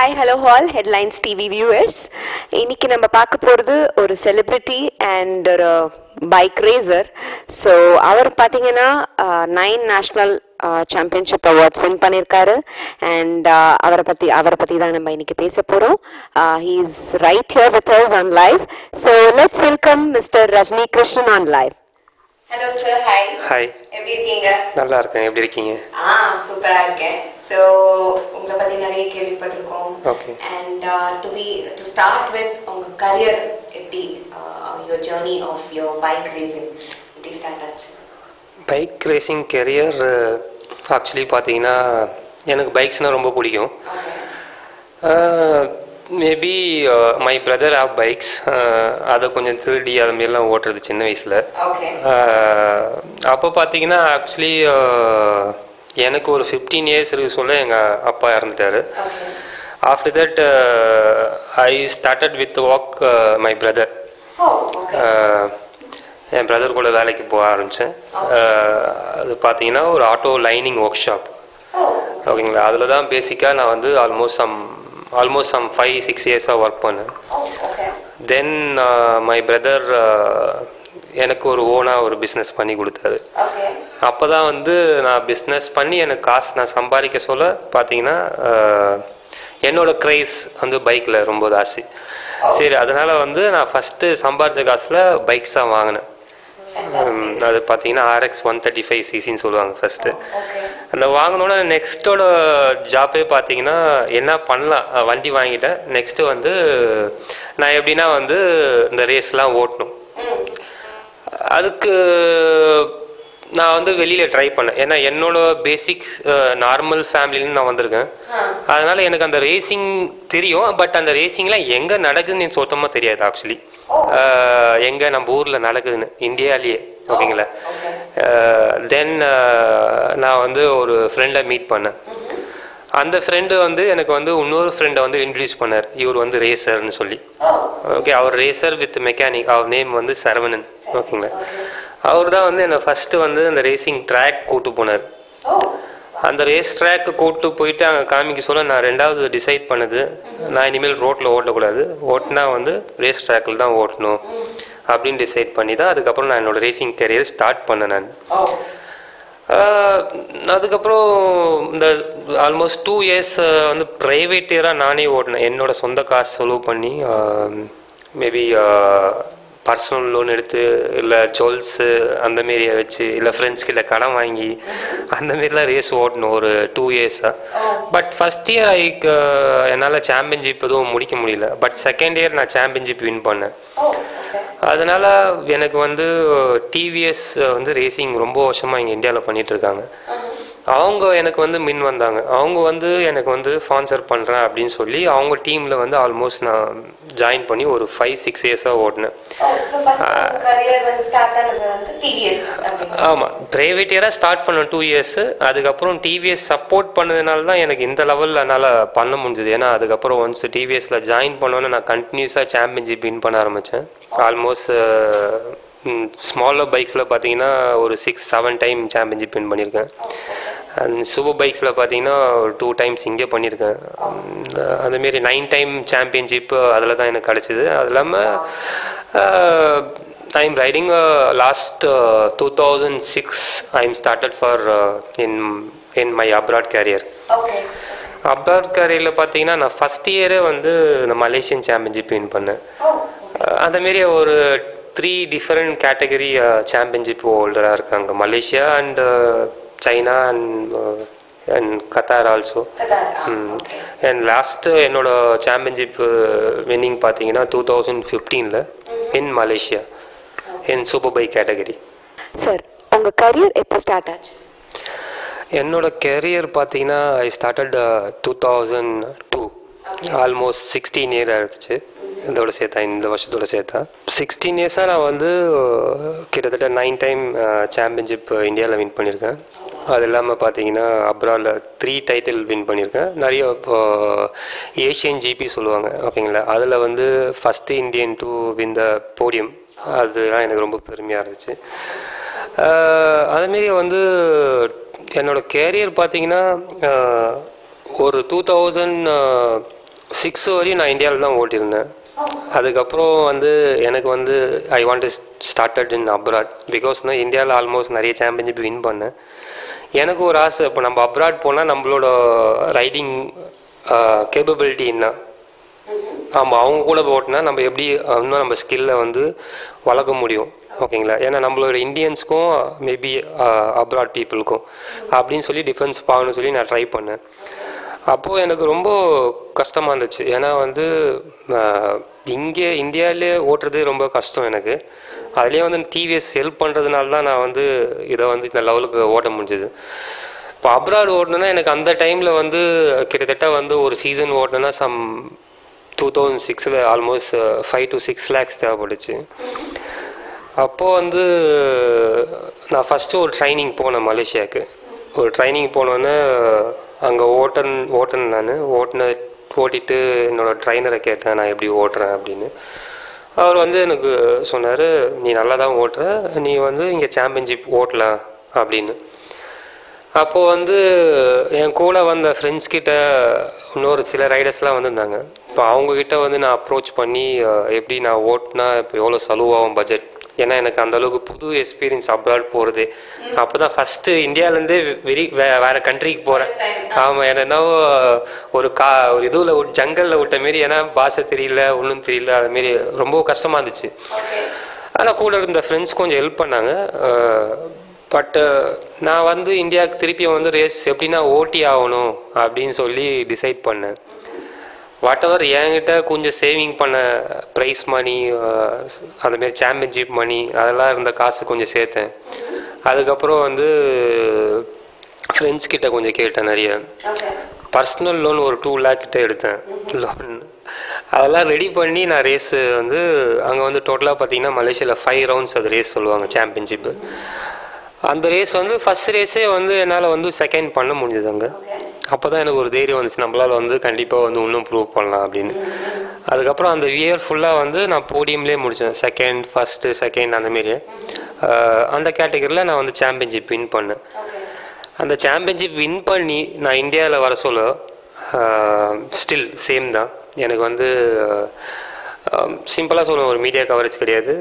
Hi hello all headlines TV viewers இன்னைக்கு நம்ம பார்க்க போகிறது ஒரு செலிப்ரிட்டி அண்ட் ஒரு பைக் ரேசர் ஸோ அவர் பார்த்தீங்கன்னா nine national championship awards win பண்ணியிருக்காரு அண்ட் அவரை பற்றி அவரை பற்றி தான் நம்ம இன்னைக்கு பேச போகிறோம் he is right here with us on live so let's welcome mister Rajini Krishnan on live hello sir hi hi எப்படி இருக்கீங்க நல்லா இருக்கேன் எப்படி இருக்கீங்க ஆ சூப்பரா இருக்கேன் ஸோ உங்களை பத்தி நிறைய கேள்விப்பட்டிருக்கோம் Okay. And to be to start with உங்க கரியர் எப்படி your journey of your bike racing எப்படி ஸ்டார்ட் ஆச்சு பைக் ரேசிங் கெரியர் ஆக்சுவலி பார்த்தீங்கன்னா எனக்கு பைக்ஸ்னால் ரொம்ப பிடிக்கும் okay maybe my brother of bikes அதை கொஞ்சம் திருடி அது மாதிரிலாம் ஓட்டுறது சின்ன வயசில் ஓகே அப்போ பார்த்தீங்கன்னா ஆக்சுவலி எனக்கு ஒரு ஃபிஃப்டீன் இயர்ஸ் இருக்க சொல்ல எங்கள் அப்பா இறந்துட்டாரு okay after that I started with walk my brother oh okay என் பிரதர் கூட வேலைக்கு போக ஆரம்பித்தேன் அது பார்த்தீங்கன்னா ஒரு auto lining workshop oh ஓகேங்களா அதில் தான் பேசிக்காக நான் வந்து almost some almost some five six இயர்ஸாக ஒர்க் பண்ணேன் oh okay then my brother எனக்கு ஒரு ஓனாக ஒரு பிஸ்னஸ் பண்ணி கொடுத்தாரு ஓகே அப்போ தான் வந்து நான் பிஸ்னஸ் பண்ணி எனக்கு காசு நான் சம்பாதிக்க சொல்ல பார்த்தீங்கன்னா ஆஹ், என்னோட க்ரைஸ் வந்து பைக்கில் ரொம்ப ஜாஸ்தி சரி அதனால் வந்து நான் ஃபஸ்ட்டு சம்பாரிச்ச காசில் பைக்ஸ் தான் வாங்கினேன் ஃபேண்டாஸ்டிக் அது பார்த்தீங்கன்னா ஆர்எக்ஸ் ஒன் தேர்ட்டி ஃபைவ் சிசின்னு சொல்லுவாங்க ஃபஸ்ட்டு ஓகே அந்த வாங்கினோட நெக்ஸ்ட்டோட ஜாப்பே பார்த்தீங்கன்னா என்ன பண்ணலாம் அஹ் வண்டி வாங்கிட்டேன் நெக்ஸ்ட்டு வந்து நான் எப்படின்னா வந்து இந்த ரேஸ்லாம் ஓட்டணும் ம் அதுக்கு நான் வந்து வெளியில் ட்ரை பண்ணேன் ஏன்னா என்னோட பேசிக்ஸ் நார்மல் ஃபேமிலின்னு நான் வந்திருக்கேன் ஆ அதனால எனக்கு அந்த ரேசிங் தெரியும் பட் அந்த ரேசிங்லாம் எங்கே நடக்குதுன்னு எனக்கு சுத்தமாக தெரியாது ஆக்சுவலி எங்கே நம்ம ஊரில் நடக்குதுன்னு இந்தியாலேயே ஓகேங்களா ஓகே தென் நான் வந்து ஒரு ஃப்ரெண்டை மீட் பண்ணேன் அந்த ஃப்ரெண்டு வந்து எனக்கு வந்து இன்னொரு ஃப்ரெண்டை வந்து இன்ட்ரடியூஸ் பண்ணார் இவர் வந்து ரேசர்னு சொல்லி ஓ ஓகே அவர் ரேசர் வித் மெக்கானிக் அவர் நேம் வந்து சரவணன் ஓகேங்களா ஓகே அவர் தான் வந்து என்னை ஃபஸ்ட்டு வந்து அந்த ரேசிங் ட்ராக் கூட்டு போனார் ஓ அந்த ரேஸ் ட்ராக்கு கூட்டு போயிட்டு அங்கே காமிக்க சொல்ல நான் ரெண்டாவது டிசைட் பண்ணது நான் இனிமேல் ரோட்டில் ஓட்டக்கூடாது ஓட்டினா வந்து ரேஸ் ட்ராக்கில் தான் ஓட்டணும் அப்படின்னு டிசைட் பண்ணி தான் அதுக்கப்புறம் நான் என்னோட ரேசிங் கரியர் ஸ்டார்ட் பண்ணேன் நான் ஓ ஆஹ் அதுக்கப்புறம் இந்த ஆல்மோஸ்ட் டூ இயர்ஸ் வந்து ப்ரைவேட்டியராக நானே ஓட்டினேன் என்னோட சொந்த காசு செலவு பண்ணி மேபி பர்சனல் லோன் எடுத்து இல்லை ஜுவல்ஸு அந்த மாரியை வச்சு இல்லை ஃப்ரெண்ட்ஸ் கிட்ட கடன் வாங்கி அந்த மாரிலாம் ரேஸ் ஓட்டணும் ஒரு டூ இயர்ஸாக பட் ஃபஸ்ட் இயர் ஐ என்னால் சாம்பியன்ஷிப் எதுவும் முடிக்க முடியல பட் செகண்ட் இயர் நான் சாம்பியன்ஷிப் வின் பண்ணேன் ஓ ஓகே அதனால எனக்கு வந்து டிவிஎஸ் வந்து ரேசிங் ரொம்ப வருஷமாக இங்கே இந்தியாவில் பண்ணிட்டு இருக்காங்க அவங்க எனக்கு வந்து மின் வந்தாங்க அவங்க வந்து எனக்கு வந்து ஸ்பான்சர் பண்ணுறேன் அப்படின்னு சொல்லி அவங்க டீமில் வந்து ஆல்மோஸ்ட் நான் ஜாயின் பண்ணி ஒரு ஃபைவ் சிக்ஸ் இயர்ஸாக ஓடினேன் ஓ ஸோ ஃபர்ஸ்ட் உங்க கரியர் வந்து ஸ்டார்ட் ஆனது வந்து டிவிஎஸ் அப்படின்னு ஆமாம் ப்ரைவேட் இயராக ஸ்டார்ட் பண்ண டூ இயர்ஸு அதுக்கப்புறம் டிவிஎஸ் சப்போர்ட் பண்ணதுனால தான் எனக்கு இந்த லெவலில் என்னால் பண்ண முடிஞ்சது ஏன்னா அதுக்கப்புறம் ஒன்ஸ் டிவிஎஸில் ஜாயின் பண்ணோன்னே நான் கண்டினியூஸாக சாம்பியன்ஷிப் வின் பண்ண ஆரம்பித்தேன் ஆல்மோஸ்ட் ஸ்மாலர் பைக்ஸில் பார்த்தீங்கன்னா ஒரு six seven time championship win பண்ணியிருக்கேன் அண்ட் சூப்பர் பைக்ஸில் பார்த்தீங்கன்னா ஒரு டூ டைம்ஸ் இங்கே பண்ணியிருக்கேன் அதுமாரி நைன் டைம் சாம்பியன்ஷிப் அதில் தான் எனக்கு கிடச்சிது அது இல்லாமல் I am riding last two thousand six I am started for in in my abroad career okay abroad கேரியரில் பார்த்தீங்கன்னா நான் ஃபஸ்ட் இயரே வந்து இந்த மலேசியன் சாம்பியன்ஷிப் வின் பண்ணேன் ஓ அஹ் அந்த மாரி ஒரு த்ரீ டிஃப்ரெண்ட் கேட்டகரி சாம்பியன்ஷிப் ஹோல்டராக இருக்காங்க Malaysia and China and and Qatar also Qatar ஆ ஓகே அண்ட் லாஸ்ட்டு என்னோட சாம்பியன்ஷிப் வின்னிங் பார்த்தீங்கன்னா டூ தௌசண்ட் ஃபிஃப்டீனில் in Malaysia in super bike category sir உங்க கரியர் எப்போ ஸ்டார்ட் ஆச்சு என்னோட கெரியர் பார்த்தீங்கன்னா I started two thousand two almost sixteen year ஆயிடுச்சு இதோட சேர்த்தா இந்த வருஷத்தோட சேர்த்தா சிக்ஸ்டீன் இயர்ஸாக நான் வந்து uh, கிட்டத்தட்ட நைன் டைம் சாம்பியன்ஷிப் இந்தியாவில் வின் பண்ணியிருக்கேன் அது இல்லாமல் பார்த்தீங்கன்னா அப்ராடில் த்ரீ டைட்டில் வின் பண்ணியிருக்கேன் நிறைய இப்போ ஏஷியன் ஜிபி சொல்லுவாங்க ஓகேங்களா அதில் வந்து first Indian to win the podium அதுதான் எனக்கு ரொம்ப பெருமையாக இருந்துச்சு ஆஹ் அதேமாரி வந்து என்னோட கேரியர் பார்த்தீங்கன்னா ஆஹ் ஒரு டூ தௌசண்ட் சிக்ஸ் வரையும் நான் இந்தியாவில் தான் ஓட்டியிருந்தேன் அதுக்கப்புறம் வந்து எனக்கு வந்து I want started in abroad because நான் இந்தியாவில் ஆல்மோஸ்ட் நிறைய சாம்பியன்ஷிப் வின் பண்ணேன் எனக்கு ஒரு ஆசை இப்போ நம்ம அப்ராட் போனால் நம்மளோட ரைடிங் கேப்பபிலிட்டி என்ன நம்ம அவங்க கூட ஓட்டினா நம்ம எப்படி இன்னும் நம்ம ஸ்கில்லை வந்து வளர்க்க முடியும் ஓகேங்களா ஏன்னா நம்மளோட இந்தியன்ஸ்க்கும் மேபி அப்ராட் பீப்புளுக்கும் அப்படின்னு சொல்லி டிஃபென்ஸ் பார்க்கணும்னு சொல்லி நான் ட்ரை பண்ணேன் அப்போது எனக்கு ரொம்ப கஷ்டமாக இருந்துச்சு ஏன்னா வந்து ஆஹ், இங்கே இந்தியாவிலே ஓட்டுறது ரொம்ப கஷ்டம் எனக்கு அதுலேயே வந்து டிவிஎஸ் ஹெல்ப் பண்ணுறதுனால தான் நான் வந்து இதை வந்து இந்த லெவலுக்கு ஓட்ட முடிஞ்சுது இப்போ அப்ராட் ஓட்டணுன்னா எனக்கு அந்த டைமில் வந்து கிட்டத்தட்ட வந்து ஒரு சீசன் ஓட்டணுன்னா சம் டூ தௌசண்ட் சிக்ஸில் almost five to six lakhs தேவைப்பட்டுச்சு அப்போது வந்து நான் ஃபஸ்ட்டு ஒரு ட்ரைனிங் போனேன் மலேசியாவுக்கு ஒரு ட்ரைனிங் போனோன்னே அங்கே ஓட்டன் ஓட்டன் நான் ஓட்டின ஓட்டிட்டு என்னோடய ட்ரைனரை கேட்டேன் நான் எப்படி ஓட்டுறேன் அப்படின்னு அவர் வந்து எனக்கு சொன்னார் நீ நல்லா தான் ஓட்டுற நீ வந்து இங்கே சாம்பியன்ஷிப் ஓட்டலாம் அப்படின்னு அப்போது வந்து என் கூட வந்த ஃப்ரெண்ட்ஸ் கிட்ட இன்னொரு சில ரைடர்ஸ்லாம் வந்திருந்தாங்க இப்போ அவங்கக்கிட்ட வந்து நான் அப்ரோச் பண்ணி அஹ், எப்படி நான் ஓட்டினா இப்போ எவ்வளோ செலவாகும் பட்ஜெட் ஏன்னா எனக்கு அந்த அளவுக்கு புது எக்ஸ்பீரியன்ஸ் அப்ராட் போகிறது அப்போ தான் ஃபஸ்ட்டு இந்தியாவிலேருந்தே வெரி வே வேறு கண்ட்ரிக்கு போகிறேன் ஆமாம் என்னன்னா ஒரு கா ஒரு இதுவில் ஒரு ஜங்கலில் விட்ட மாரி ஏன்னா பாஷை தெரியல ஒன்றும் தெரியல அது மாரி ரொம்ப கஷ்டமாக இருந்துச்சு ஆனால் கூட இருந்த ஃப்ரெண்ட்ஸ் கொஞ்சம் ஹெல்ப் பண்ணாங்க பட்டு நான் வந்து இந்தியாவுக்கு திருப்பி வந்து ரேஸ் எப்படின்னா ஓட்டி ஆகணும் அப்படின்னு சொல்லி டிசைட் பண்ணேன் வாட் எவர் என்கிட்ட கொஞ்சம் சேவிங் பண்ண ப்ரைஸ் மணி அந்தமாரி சாம்பியன்ஷிப் மணி அதெல்லாம் இருந்த காசு கொஞ்சம் சேர்த்தேன் அதுக்கப்புறம் வந்து ஃப்ரெண்ட்ஸ் கிட்ட கொஞ்சம் கேட்டேன் நிறைய பர்சனல் லோன் ஒரு டூ லேக் கிட்ட எடுத்தேன் லோன் அதெல்லாம் ரெடி பண்ணி நான் ரேஸு வந்து அங்கே வந்து டோட்டலாக பார்த்தீங்கன்னா மலேசியாவில் ஃபைவ் ரவுண்ட்ஸ் அது ரேஸ் சொல்லுவாங்க சாம்பியன்ஷிப்பு அந்த ரேஸ் வந்து ஃபஸ்ட் ரேஸே வந்து என்னால் வந்து செகண்ட் பண்ண முடிஞ்சது அங்கே அப்போ தான் எனக்கு ஒரு தைரியம் வந்துச்சு நம்மளால் வந்து கண்டிப்பாக வந்து இன்னும் ப்ரூவ் பண்ணலாம் அப்படின்னு அதுக்கப்புறம் அந்த இயர் ஃபுல்லாக வந்து நான் போடியம்லேயே முடித்தேன் செகண்ட் ஃபஸ்ட்டு செகண்ட் அந்தமாரி அந்த கேட்டகரியில் நான் வந்து சாம்பியன்ஷிப் வின் பண்ணேன் அந்த சாம்பியன்ஷிப் வின் பண்ணி நான் இந்தியாவில் வர சொல்ல ஸ்டில் சேம் தான் எனக்கு வந்து சிம்பிளாக சொல்லுவேன் ஒரு மீடியா கவரேஜ் கிடையாது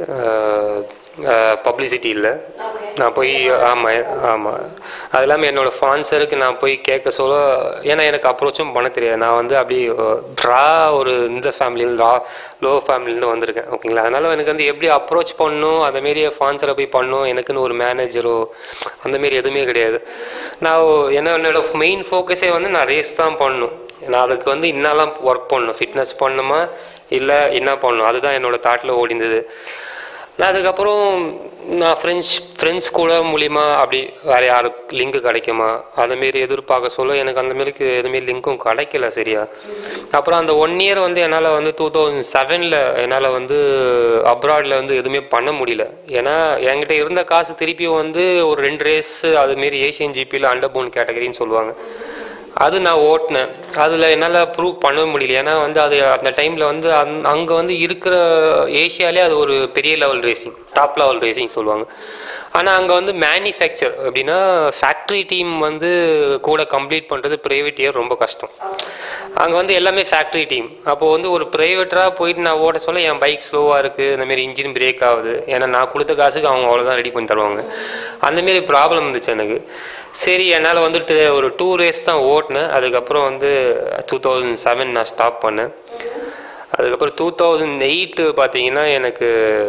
பப்ளிசிட்டி இல்லை நான் போய் ஆமாம் ஆமாம் அது இல்லாமல் என்னோடய ஸ்பான்சருக்கு நான் போய் கேட்க சொல்ல ஏன்னா எனக்கு அப்ரோச்சும் பண்ண தெரியாது நான் வந்து அப்படி ட்ரா ஒரு இந்த ஃபேமிலியில் ரா லோ ஃபேமிலியிலேருந்து வந்திருக்கேன் ஓகேங்களா அதனால் எனக்கு வந்து எப்படி அப்ரோச் பண்ணணும் அதேமாரி ஸ்பான்சரை போய் பண்ணணும் எனக்குன்னு ஒரு மேனேஜரோ அந்தமாரி எதுவுமே கிடையாது நான் என்ன என்னோட மெயின் ஃபோக்கஸே வந்து நான் ரேஸ் தான் பண்ணணும் நான் அதுக்கு வந்து இன்னெல்லாம் ஒர்க் பண்ணணும் ஃபிட்னஸ் பண்ணணுமா இல்லை என்ன பண்ணணும் அதுதான் என்னோட தாட்டில் ஓடிந்தது நான் அதுக்கப்புறம் நான் ஃப்ரெண்ட்ஸ் ஃப்ரெண்ட்ஸ் கூட மூலிமா அப்படி வேறு யாருக்கு லிங்க் கிடைக்குமா அதுமாரி எதிர்பார்க்க சொல்ல எனக்கு அந்த மாரிக்கு எதுவுமே லிங்க்கும் கிடைக்கல சரியா அப்புறம் அந்த ஒன் இயர் வந்து என்னால் வந்து டூ தௌசண்ட் செவனில் என்னால் வந்து அப்ராடில் வந்து எதுவுமே பண்ண முடியல ஏன்னா என்கிட்ட இருந்த காசு திருப்பியும் வந்து ஒரு ரெண்டு ரேஸ் அதுமாரி ஏஷியன் ஜிபியில் அண்டர் போன் கேட்டகரின்னு சொல்லுவாங்க அது நான் ஓட்டினேன் அதில் என்னால் ப்ரூவ் பண்ண முடியல ஏன்னா வந்து அது அந்த டைமில் வந்து அந் அங்கே வந்து இருக்கிற ஏஷியாலே அது ஒரு பெரிய level racing top level racing சொல்லுவாங்க ஆனால் அங்கே வந்து மேனுஃபேக்சர் அப்படின்னா ஃபேக்ட்ரி டீம் வந்து கூட கம்ப்ளீட் பண்ணுறது ப்ரைவேட் இயர் ரொம்ப கஷ்டம் அங்கே வந்து எல்லாமே ஃபேக்ட்ரி டீம் அப்போ வந்து ஒரு ப்ரைவேட்டராக போயிட்டு நான் ஓட சொல்ல என் பைக் ஸ்லோவாக இருக்குது இந்தமாரி இன்ஜின் பிரேக் ஆகுது ஏன்னா நான் கொடுத்த காசுக்கு அவங்க அவ்வளோதான் ரெடி பண்ணி தருவாங்க அந்தமாரி ப்ராப்ளம் இருந்துச்சு எனக்கு சரி என்னால் வந்துட்டு ஒரு டூ ரேஸ் தான் ஓட்டினேன் அதுக்கப்புறம் வந்து டூ தௌசண்ட் செவன் நான் ஸ்டாப் பண்ணேன் அதுக்கப்புறம் டூ தௌசண்ட் எயிட்டு பார்த்தீங்கன்னா எனக்கு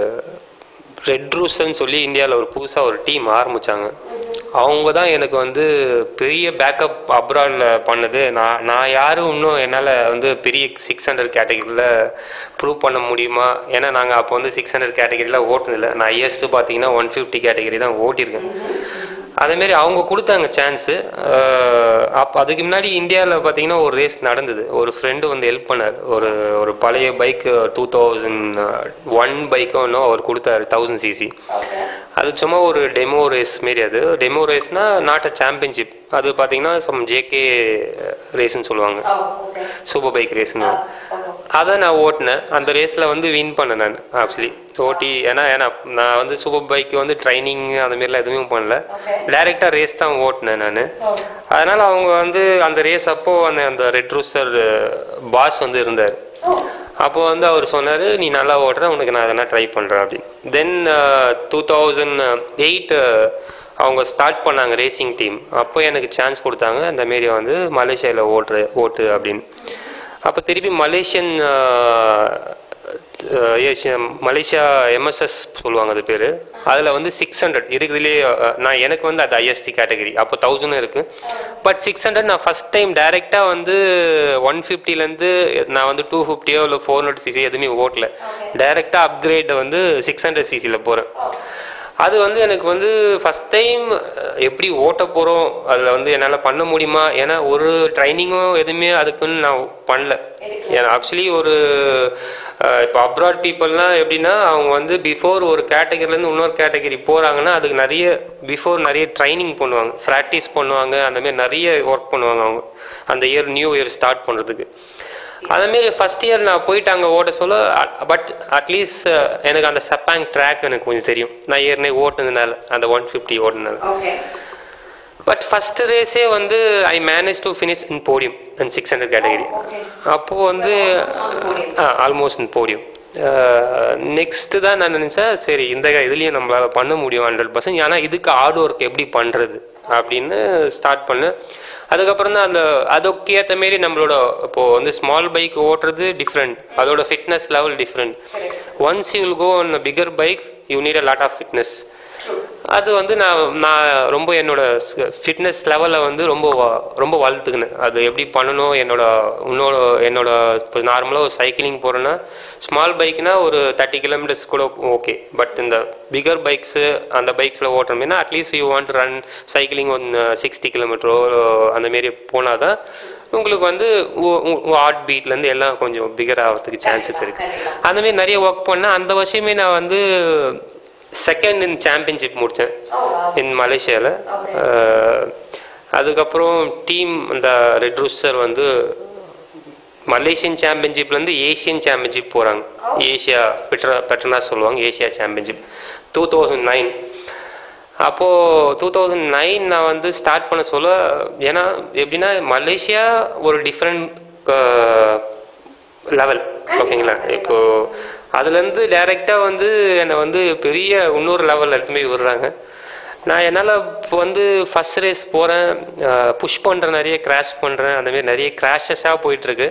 ரெட் ரூஸ்ன்னு சொல்லி இந்தியாவில் ஒரு புதுசாக ஒரு டீம் ஆரம்பித்தாங்க அவங்க தான் எனக்கு வந்து பெரிய பேக்கப் அப்ராடில் பண்ணது நான் நான் யாரும் இன்னும் என்னால் வந்து பெரிய சிக்ஸ் ஹண்ட்ரட் கேட்டகரியில் ப்ரூவ் பண்ண முடியுமா ஏன்னா நாங்கள் அப்போ வந்து சிக்ஸ் ஹண்ட்ரட் கேட்டகரியில் ஓட்டுனதில்லை நான் ஹையஸ்ட்டு பார்த்தீங்கன்னா ஒன் ஃபிஃப்டி கேட்டகரி தான் ஓட்டியிருக்கேன் அதேமாரி அவங்க கொடுத்தாங்க சான்ஸு அப்போ அதுக்கு முன்னாடி இந்தியாவில் பார்த்தீங்கன்னா ஒரு ரேஸ் நடந்தது ஒரு ஃப்ரெண்டு வந்து ஹெல்ப் பண்ணார் ஒரு ஒரு பழைய பைக் டூ தௌசண்ட் ஒன் பைக்கோ இன்னும் அவர் கொடுத்தாரு தௌசண்ட் சிசி அது சும்மா ஒரு டெமோ ரேஸ் மாரி அது டெமோ ரேஸ்னால் நாட் அ சாம்பியன்ஷிப் அது பார்த்தீங்கன்னா சம் ஜேகே ரேஸ்ன்னு சொல்லுவாங்க சூப்பர் பைக் ரேஸ்னு அதை நான் ஓட்டினேன் அந்த ரேஸில் வந்து வின் பண்ணேன் நான் ஆக்சுவலி ஓட்டி ஏன்னா ஏன்னா நான் வந்து சூப்பர் பைக் வந்து ட்ரைனிங் அந்த மாதிரிலாம் எதுவுமே பண்ணல Okay. டைரெக்டாக ரேஸ் தான் ஓட்டினேன் நான் அதனால் அவங்க வந்து அந்த ரேஸ் அப்போ அந்த அந்த ரெட் ரூசர் பாஸ் வந்து இருந்தார் அப்போ வந்து அவர் சொன்னார் நீ நல்லா ஓடுற உனக்கு நான் எதனா ட்ரை பண்ணுறேன் அப்படின்னு தென் டூ தௌசண்ட் எயிட் அவங்க ஸ்டார்ட் பண்ணாங்க ரேசிங் டீம் அப்போ எனக்கு சான்ஸ் கொடுத்தாங்க அந்த மாரி வந்து மலேசியாவில் ஓட்டுற ஓட்டு அப்படின்னு அப்போ திருப்பி மலேசியன் மலேசியா எம்எஸ்எஸ் சொல்லுவாங்க அது பேர் அதில் வந்து சிக்ஸ் ஹண்ட்ரட் இருக்குதுலேயே நான் எனக்கு வந்து அது ஐஎஸ்டி கேட்டகரி அப்போ தௌசண்ட் இருக்குது பட் சிக்ஸ் ஹண்ட்ரட் நான் ஃபஸ்ட் டைம் டைரெக்டாக வந்து ஒன் ஃபிஃப்டிலேருந்து நான் வந்து டூ ஃபிஃப்டியோ இல்லை ஃபோர் ஹண்ட்ரட் சிசி எதுவுமே ஓட்டல டைரெக்டாக அப்கிரேட் வந்து சிக்ஸ் ஹண்ட்ரட் சிசியில் போகிறேன் அது வந்து எனக்கு வந்து ஃபஸ்ட் டைம் எப்படி ஓட்ட போகிறோம் அதில் வந்து என்னால் பண்ண முடியுமா ஏன்னா ஒரு ட்ரைனிங்கும் எதுவுமே அதுக்குன்னு நான் பண்ணல ஏன்னா ஆக்சுவலி ஒரு அஹ், இப்போ அப்ராட் பீப்புளெலாம் எப்படின்னா அவங்க வந்து பிஃபோர் ஒரு கேட்டகரிலேருந்து இன்னொரு கேட்டகரி போகிறாங்கன்னா அதுக்கு நிறைய பிஃபோர் நிறைய ட்ரைனிங் பண்ணுவாங்க ப்ராக்டிஸ் பண்ணுவாங்க அந்த மாதிரி நிறைய ஒர்க் பண்ணுவாங்க அவங்க அந்த இயர் நியூ இயர் ஸ்டார்ட் பண்ணுறதுக்கு அதேமாரி ஃபஸ்ட் இயர் நான் போயிட்டு அங்கே ஓட்ட சொல்ல பட் அட்லீஸ்ட் எனக்கு அந்த சப்பாங் ட்ராக் எனக்கு கொஞ்சம் தெரியும் நான் ஏற்கனவே ஓட்டுனதுனால அந்த ஒன் ஃபிஃப்டி ஓட்டுனதுனால ஓகே பட் ஃபஸ்ட் ரேஸே வந்து I manage to finish in podium in six hundred category okay. அப்போது வந்து ஆல்மோஸ்ட் இன் போடியம் நெக்ஸ்ட்டு தான் நான் நினச்சேன் சரி இந்த இதுலேயும் நம்மளால் பண்ண முடியும் ஹண்ட்ரட் பர்சன்ட் ஏன்னா இதுக்கு ஹார்ட் ஒர்க் எப்படி பண்ணுறது அப்படின்னு ஸ்டார்ட் பண்ணேன் அதுக்கப்புறம் தான் அந்த அதுக்கு ஏற்ற மாரி நம்மளோட இப்போது வந்து ஸ்மால் பைக் ஓட்டுறது டிஃப்ரெண்ட் அதோட fitness level different once you will go on bigger bike you need a lot of fitness அது வந்து நான் நான் ரொம்ப என்னோட ஃபிட்னஸ் லெவலை வந்து ரொம்ப வ- ரொம்ப வளர்த்துக்கினேன் அது எப்படி பண்ணணும் என்னோட இன்னொரு என்னோட இப்போ நார்மலாக ஒரு சைக்கிளிங் போகிறேன்னா ஸ்மால் பைக்னா ஒரு தேர்ட்டி கிலோமீட்டர்ஸ் கூட ஓகே பட் இந்த பிகர் பைக்ஸு அந்த பைக்ஸில் ஓட்டுறோம்னா at least you want run cycling one sixty கிலோமீட்டரோ அந்த மாரி போனால் தான் உங்களுக்கு வந்து உங்கள் ஹார்ட் பீட்லேருந்து எல்லாம் கொஞ்சம் பிகர் ஆகிறதுக்கு சான்சஸ் இருக்குது கண்டிப்பா. அந்த மாதிரி நிறைய ஒர்க் பண்ணேன் அந்த வருஷமே நான் வந்து செகண்ட் இன் சாம்பியன்ஷிப் முடித்தேன் ஓ வாவ் இன் மலேசியாவில் அதுக்கப்புறம் டீம் அந்த ரெட் ரூஸ்டர் வந்து மலேசியன் சாம்பியன்ஷிப்லேருந்து ஏஷியன் சாம்பியன்ஷிப் போகிறாங்க ஏஷியா பெட்ரா பெட்ரனா சொல்லுவாங்க Asia championship two thousand nine அப்போது டூ தௌசண்ட் நைன் நான் வந்து ஸ்டார்ட் பண்ண சொல்ல ஏன்னா எப்படின்னா மலேசியா ஒரு டிஃப்ரெண்ட் லெவல் ஓகேங்களா இப்போது அதுலேருந்து டைரெக்டாக வந்து என்னை வந்து பெரிய இன்னொரு லெவல் எடுத்து போய் விடுறாங்க நான் என்னால் இப்போ வந்து ஃபஸ்ட் ரேஸ் போகிறேன் புஷ் பண்ணுறேன் நிறைய கிராஷ் பண்ணுறேன் அந்தமாரி நிறைய கிராஷஸாக போயிட்டுருக்கு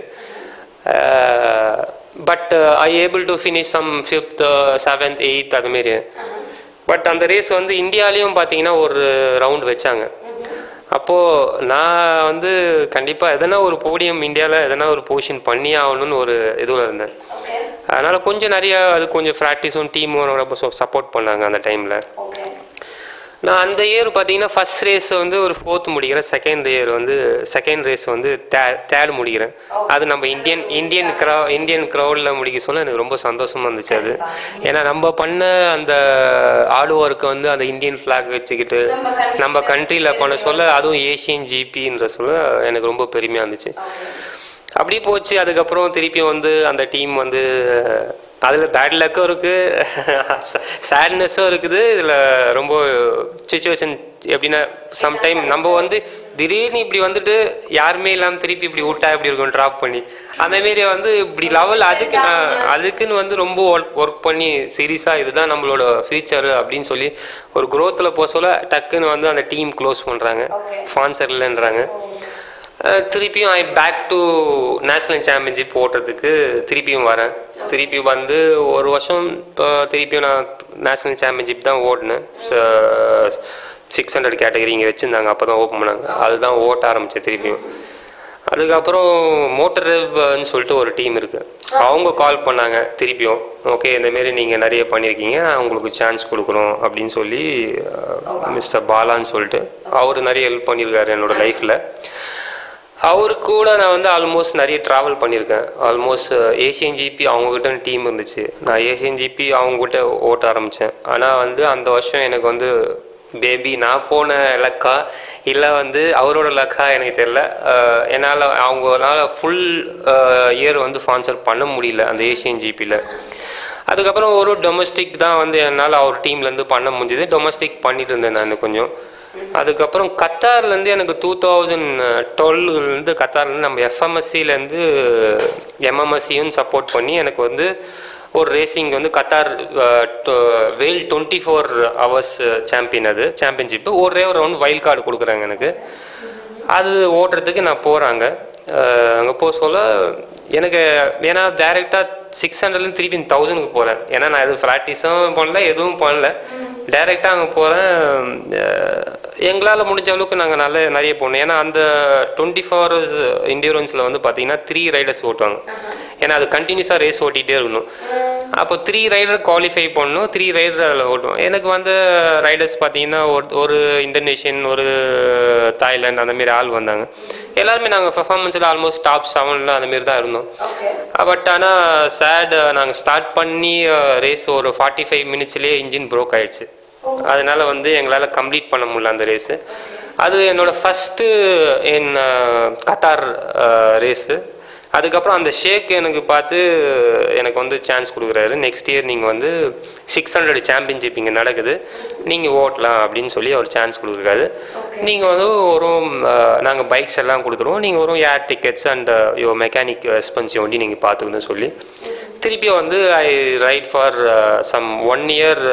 but I able to finish some fifth seventh eighth அதுமாரி பட் அந்த ரேஸ் வந்து இந்தியாலேயும் பார்த்தீங்கன்னா ஒரு ரவுண்ட் வச்சாங்க அப்போது நான் வந்து கண்டிப்பாக எதனா ஒரு போடியம் இந்தியாவில் எதனா ஒரு பொசிஷன் பண்ணி ஆகணும்னு ஒரு இதுவில் இருந்தேன் ஓகே அதனால் கொஞ்சம் நிறைய அது கொஞ்சம் ப்ராக்டிஸும் டீமும் ரொம்ப சப்போர்ட் பண்ணாங்க அந்த டைமில் ஓகே நான் அந்த இயர் பார்த்தீங்கன்னா ஃபர்ஸ்ட் ரேஸ் வந்து ஒரு ஃபோர்த் முடிக்கிறேன் செகண்ட் இயர் வந்து செகண்ட் ரேஸ் வந்து தேர்ட் முடிக்கிறேன் அது நம்ம இந்தியன் இந்தியன் க்ரௌ இந்தியன் க்ரௌடில் முடிக்க சொல்ல எனக்கு ரொம்ப சந்தோஷமா இருந்துச்சு அது ஏன்னா நம்ம பண்ண அந்த ஆடு ஒர்க்கை வந்து அந்த இந்தியன் ஃப்ளாக் வச்சுக்கிட்டு நம்ம country நம்ம கண்ட்ரியில் பண்ண சொல்ல அதுவும் ஏஷியன் ஜிபின்ற சொல்ல எனக்கு ரொம்ப பெருமையாக இருந்துச்சு அப்படி போச்சு அதுக்கப்புறம் திருப்பி வந்து அந்த டீம் வந்து அதில் பேட் லக்கும் இருக்குது சேட்னஸும் இருக்குது இதில் ரொம்ப சுச்சுவேஷன் எப்படின்னா சம்டைம் நம்ம வந்து திடீர்னு இப்படி வந்துட்டு யாருமே இல்லாமல் திருப்பி இப்படி விட்டா எப்படி இருக்கும் ட்ராப் பண்ணி அந்த மாரி வந்து இப்படி லெவல் அதுக்கு ஆஹ், அதுக்குன்னு வந்து ரொம்ப ஒர்க் பண்ணி சீரியஸாக இதுதான் நம்மளோட ஃபியூச்சர் அப்படின்னு சொல்லி ஒரு growthல போக சொல்ல டக்குன்னு வந்து அந்த டீம் க்ளோஸ் பண்ணுறாங்க Okay. ஸ்பான்சர் இல்லைன்றாங்க அஹ் திருப்பியும் I back to national championship ஓட்டுறதுக்கு திருப்பியும் வரேன் திருப்பி வந்து ஒரு வருஷம் இப்போ திருப்பியும் நான் நேஷ்னல் சாம்பியன்ஷிப் தான் ஓடினேன் சிக்ஸ் ஹண்ட்ரட் கேட்டகரி இங்கே வச்சுருந்தாங்க அப்போ தான் ஓப்பன் பண்ணாங்க அதுதான் ஓட்ட ஆரம்பித்தேன் திருப்பியும் அதுக்கப்புறம் மோட்டர் ரெவ்னு சொல்லிட்டு ஒரு டீம் இருக்குது அவங்க கால் பண்ணாங்க திருப்பியும் ஓகே இந்தமாரி நீங்கள் நிறைய பண்ணியிருக்கீங்க நான் உங்களுக்கு சான்ஸ் கொடுக்குறோம் அப்படின்னு சொல்லி மிஸ்டர் பாலான்னு சொல்லிட்டு அவர் நிறைய ஹெல்ப் பண்ணியிருக்காரு என்னோட லைஃப்பில் அவரு கூட நான் வந்து ஆல்மோஸ்ட் நிறைய ட்ராவல் பண்ணியிருக்கேன் ஆல்மோஸ்ட் ஏசியன் ஜிபி அவங்ககிட்ட டீம் இருந்துச்சு நான் ஏசியன் ஜிபி அவங்ககிட்ட ஓட்ட ஆரம்பித்தேன் ஆனால் வந்து அந்த வருஷம் எனக்கு வந்து பேபி நான் போன லக்கா இல்லை வந்து அவரோட லக்கா எனக்கு தெரியல அஹ், என்னால் அவங்களால ஃபுல் இயர் வந்து ஸ்பான்சர் பண்ண முடியல அந்த ஏஷியன் ஜிபியில் அதுக்கப்புறம் ஒரு டொமஸ்டிக் தான் வந்து என்னால் அவர் டீம்லேருந்து பண்ண முடிஞ்சது டொமஸ்டிக் பண்ணிட்டு இருந்தேன் நான் கொஞ்சம் அதுக்கப்புறம் கத்தார்லேருந்து எனக்கு டூ தௌசண்ட் டுவெல்லேருந்து கத்தார்லேருந்து நம்ம எஃப்எம்எஸ்சிலேருந்து எம்எம்எஸ்சியும் சப்போர்ட் பண்ணி எனக்கு வந்து ஒரு ரேசிங் வந்து கத்தார் வேல் டுவெண்ட்டி ஃபோர் ஹவர்ஸ் சாம்பியன் அது சாம்பியன்ஷிப்பு ஒரே ஒரு ரவுண்ட் வைல்ட் கார்டு கொடுக்குறாங்க எனக்கு அது ஓட்டுறதுக்கு நான் போகிறாங்க அங்கே போக சொல்ல எனக்கு ஏன்னா டைரெக்டாக சிக்ஸ் ஹண்ட்ரட்லேருந்து திருப்பி தௌசண்ட்க்கு போகிறேன் ஏன்னா நான் எதுவும் ப்ராக்டிஸும் பண்ணல எதுவும் பண்ணல டைரெக்டாக அங்கே போகிறேன் எங்களால் முடிஞ்ச அளவுக்கு நாங்கள் நல்ல நிறைய போனோம் ஏன்னா அந்த டுவெண்ட்டி ஃபோர் ஹவர்ஸ் இண்டியூரன்ஸில் வந்து பார்த்தீங்கன்னா த்ரீ ரைடர்ஸ் ஓட்டுவாங்க ஏன்னா அது கண்டினியூஸாக ரேஸ் ஓட்டிகிட்டே இருக்கணும் அப்போ த்ரீ ரைடர் குவாலிஃபை பண்ணணும் த்ரீ ரைடர் அதில் ஓட்டுவோம் எனக்கு வந்த ரைடர்ஸ் பார்த்தீங்கன்னா ஒரு ஒரு இந்தோனேஷியன் ஒரு தாய்லாந்து அந்த மாதிரி ஆள் வந்தாங்க எல்லாருமே நாங்கள் பெர்ஃபார்மன்ஸில் ஆல்மோஸ்ட் டாப் செவனில் அந்த மாதிரி தான் இருந்தோம் பட் ஆனால் சேட் நாங்கள் ஸ்டார்ட் பண்ணி ரேஸ் ஒரு ஃபார்ட்டி ஃபைவ் மினிட்ஸ்லேயே இன்ஜின் ப்ரோக் ஆயிடுச்சு அதனால வந்து எங்களால் கம்ப்ளீட் பண்ண முடியல அந்த ரேஸு அது என்னோட ஃபஸ்ட்டு என் கத்தார் ரேஸு அதுக்கப்புறம் அந்த ஷேக் எனக்கு பார்த்து எனக்கு வந்து சான்ஸ் கொடுக்குறாரு நெக்ஸ்ட் இயர் நீங்கள் வந்து சிக்ஸ் ஹண்ட்ரட் சாம்பியன்ஷிப் இங்கே நடக்குது நீங்கள் ஓட்டலாம் அப்படின்னு சொல்லி அவர் சான்ஸ் கொடுக்குறாரு நீங்கள் வந்து ஒரு நாங்கள் பைக்ஸ் எல்லாம் கொடுத்துருவோம் நீங்கள் ஒரு ஏர் டிக்கெட்ஸ் அண்ட் யோ மெக்கானிக் எக்ஸ்பென்சிவ் வண்டி நீங்கள் பார்த்துக்கணும்னு சொல்லி திருப்பி வந்து I ride for some one year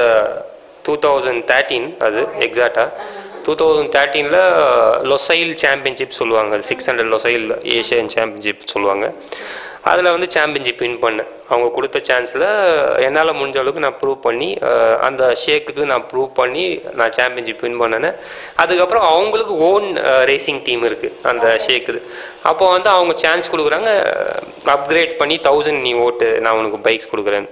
two thousand thirteen அது எக்ஸாக்டாக டூ தௌசண்ட் தேர்ட்டீனில் லொசைல் சாம்பியன்ஷிப் சொல்லுவாங்க six hundred Losail Asian championship சொல்லுவாங்க அதில் வந்து சாம்பியன்ஷிப் வின் பண்ணேன் அவங்க கொடுத்த சான்ஸில் என்னால் முடிஞ்ச அளவுக்கு நான் ப்ரூவ் பண்ணி அஹ், அந்த ஷேக்குக்கு நான் ப்ரூவ் பண்ணி நான் சாம்பியன்ஷிப் வின் பண்ணினேன் அதுக்கப்புறம் அவங்களுக்கு ஓன் ரேசிங் டீம் இருக்குது அந்த ஷேக்கு அப்போ வந்து அவங்க சான்ஸ் கொடுக்குறாங்க அப்கிரேட் பண்ணி தௌசண்ட் நீ ஓட்டு நான் உனக்கு பைக்ஸ் கொடுக்குறேன்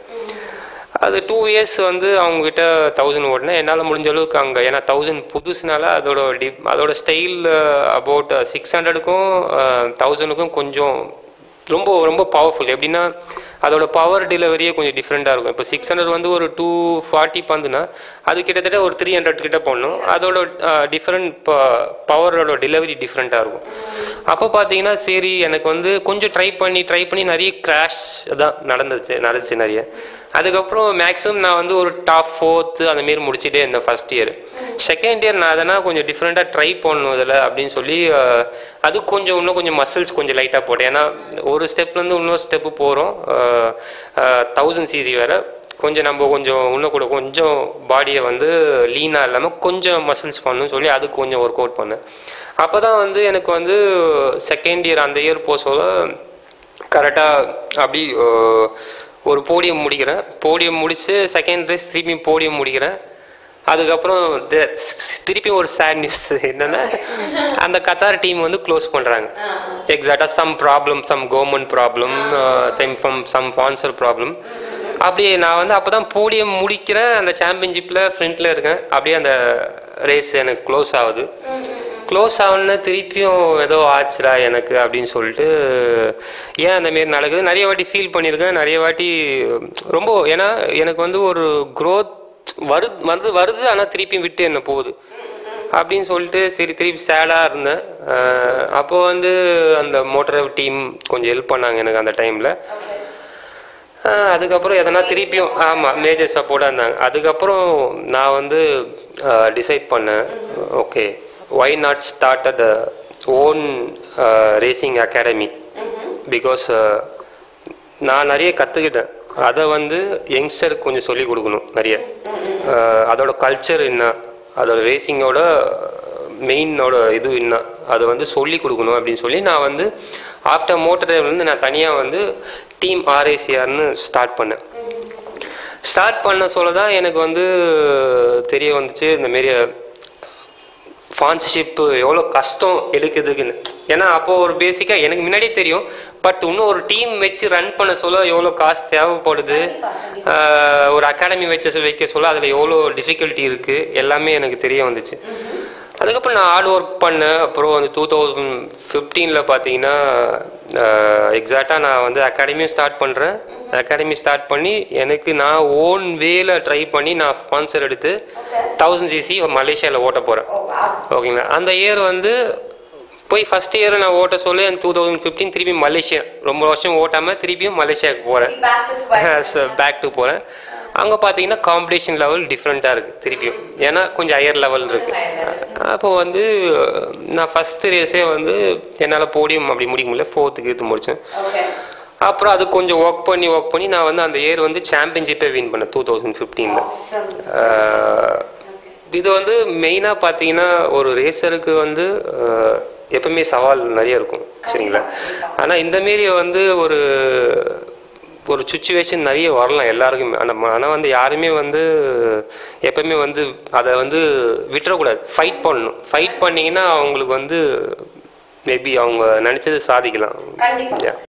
அது டூ இயர்ஸ் வந்து அவங்ககிட்ட தௌசண்ட் ஓடினேன் என்னால் முடிஞ்ச அளவுக்கு அங்கே ஏன்னா தௌசண்ட் புதுசுனால அதோட டி அதோட ஸ்டைல் அபவுட் சிக்ஸ் ஹண்ட்ரடுக்கும் தௌசண்ட்க்கும் கொஞ்சம் ரொம்ப ரொம்ப பவர்ஃபுல் எப்படின்னா அதோட பவர் டெலிவரியே கொஞ்சம் டிஃப்ரெண்ட்டாக இருக்கும் இப்போ சிக்ஸ் ஹண்ட்ரட் வந்து ஒரு டூ ஃபார்ட்டி பந்துனா அது கிட்டத்தட்ட ஒரு த்ரீ ஹண்ட்ரட் கிட்ட போடணும் அதோட டிஃப்ரெண்ட் பவரோட டெலிவரி டிஃப்ரெண்ட்டாக இருக்கும் அப்போ பார்த்தீங்கன்னா சரி எனக்கு வந்து கொஞ்சம் ட்ரை பண்ணி ட்ரை பண்ணி நிறைய கிராஷ் தான் நடந்துச்சு நடந்துச்சு நிறைய அதுக்கப்புறம் மேக்ஸிமம் நான் வந்து ஒரு டாப் ஃபோர்த்து அந்த மாரி முடிச்சுட்டே இருந்தேன் ஃபஸ்ட் இயர் செகண்ட் இயர் நான் அதனால் கொஞ்சம் டிஃப்ரெண்ட்டாக ட்ரை பண்ணணும் இதில் அப்படின்னு சொல்லி அஹ், அது கொஞ்சம் இன்னும் கொஞ்சம் மசில்ஸ் கொஞ்சம் லைட்டாக போட்டேன் ஏன்னா ஒரு ஸ்டெப்லேருந்து இன்னொரு ஸ்டெப்பு போகிறோம் தௌசண்ட் சிசி வேறு கொஞ்சம் நம்ம கொஞ்சம் இன்னும் கூட கொஞ்சம் பாடியை வந்து லீனாக இல்லாமல் கொஞ்சம் மசில்ஸ் பண்ணணும்னு சொல்லி அதுக்கு கொஞ்சம் ஒர்க் அவுட் பண்ணேன் அப்போ தான் வந்து எனக்கு வந்து செகண்ட் இயர் அந்த இயர் போக சொல்ல கரெக்டாக அப்படி அஹ், ஒரு போடியம் முடிக்கிறேன் போடியம் முடிச்சு செகண்ட் ரேஸ் திருப்பி போடியம் முடிக்கிறேன் அதுக்கப்புறம் த- திருப்பி ஒரு சேட் நியூஸ் என்னன்னா அந்த கத்தார் டீம் வந்து க்ளோஸ் பண்ணுறாங்க எக்ஸாக்டாக some problem some government problem some from some sponsor problem அப்படியே நான் வந்து அப்போ தான் போடியம் முடிக்கிறேன் அந்த சாம்பியன்ஷிப்பில் ஃப்ரண்ட்டில் இருக்கேன் அப்படியே அந்த ரேஸ் எனக்கு க்ளோஸ் ஆகுது க்ளோஸ் ஆகணுன்னா திருப்பியும் ஏதோ ஆச்சுடா எனக்கு அப்படின்னு சொல்லிட்டு ஏன் அந்த மாரி நடக்குது நிறைய வாட்டி ஃபீல் பண்ணியிருக்கேன் நிறைய வாட்டி ரொம்ப ஏன்னா எனக்கு வந்து ஒரு growth வரு வந்து வருது ஆனால் திருப்பி விட்டு என்ன போகுது அப்படின்னு சொல்லிட்டு சரி திருப்பி சேடாக இருந்தேன் அஹ் அப்போ வந்து அந்த மோட்டர் டீம் கொஞ்சம் ஹெல்ப் பண்ணாங்க எனக்கு அந்த டைமில் அதுக்கப்புறம் எதனா திருப்பியும் ஆமாம் மேஜர் சப்போர்ட்டாக இருந்தாங்க அதுக்கப்புறம் நான் வந்து டிசைட் பண்ணேன் okay why not start at own racing academy because நான் நிறைய கற்றுக்கிட்டேன் அதை வந்து யங்ஸ்டருக்கு கொஞ்சம் சொல்லிக் கொடுக்கணும் நிறைய அஹ், அதோட கல்ச்சர் என்ன அதோட ரேசிங்கோட மெயினோட இது என்ன அதை வந்து சொல்லி கொடுக்கணும் அப்படின்னு சொல்லி நான் வந்து ஆஃப்டர் மோட்டர் வந்து நான் தனியாக வந்து டீம் ஆர்ஏசிஆர்னு ஸ்டார்ட் பண்ணேன் ஸ்டார்ட் பண்ண சொல்ல தான் எனக்கு வந்து தெரிய வந்துச்சு இந்த மாரி ஸ்பான்சர்ஷிப்பு எவ்வளோ கஷ்டம் எடுக்கிறதுக்குன்னு ஏன்னா அப்போது ஒரு பேசிக்காக எனக்கு முன்னாடியே தெரியும் பட் இன்னும் ஒரு டீம் வச்சு ரன் பண்ண சொல்ல எவ்வளோ காசு தேவைப்படுது ஆஹ் ஒரு அகாடமி வச்சு வைக்க சொல்ல அதில் எவ்வளோ டிஃபிகல்ட்டி இருக்குது எல்லாமே எனக்கு தெரிய வந்துச்சு அதுக்கப்புறம் நான் ஹார்ட் ஒர்க் பண்ணேன் அப்புறம் வந்து டூ தௌசண்ட் ஃபிஃப்டீனில் பார்த்தீங்கன்னா எக்ஸாக்டாக நான் வந்து அகாடமியும் ஸ்டார்ட் பண்ணுறேன் அகாடமி ஸ்டார்ட் பண்ணி எனக்கு நான் ஓன் வேல ட்ரை பண்ணி நான் ஸ்பான்சர் எடுத்து தௌசண்ட் சிசி மலேசியாவில் ஓட்ட போகிறேன் ஓகேங்களா அந்த இயர் வந்து போய் ஃபஸ்ட் இயர் நான் ஓட்ட சொல்லி டூ தௌசண்ட் ஃபிஃப்டீன் திருப்பி மலேசியா ரொம்ப வருஷம் ஓட்டாமல் திருப்பியும் மலேசியாவுக்கு போகிறேன் பேக் டு போகிறேன் அங்கே பார்த்தீங்கன்னா காம்படிஷன் லெவல் டிஃப்ரெண்ட்டாக இருக்குது திருப்பியும் ஏன்னா கொஞ்சம் ஹையர் லெவல் இருக்குது அப்போ வந்து நான் ஃபஸ்ட்டு ரேஸே வந்து என்னால் போடியம் அப்படி முடிக்க முடியல ஃபோர்த்துக்கு எடுத்து முடித்தேன் அப்புறம் அது கொஞ்சம் ஒர்க் பண்ணி ஒர்க் பண்ணி நான் வந்து அந்த இயர் வந்து சாம்பியன்ஷிப்பே வின் பண்ணேன் டூ தௌசண்ட் ஃபிஃப்டீனில் இது வந்து மெயினாக பார்த்தீங்கன்னா ஒரு ரேசருக்கு வந்து அஹ், எப்பவுமே சவால் நிறைய இருக்கும் சரிங்களா ஆனால் இந்த மாரி வந்து ஒரு ஒரு சுச்சுவேஷன் நிறைய வரலாம் எல்லாருக்குமே ஆனால் ஆனால் வந்து யாருமே வந்து எப்பவுமே வந்து அதை வந்து விட்டுறக்கூடாது ஃபைட் பண்ணணும் ஃபைட் பண்ணிங்கன்னா அவங்களுக்கு வந்து மேபி அவங்க நினச்சது சாதிக்கலாம் கண்டிப்பா Yeah.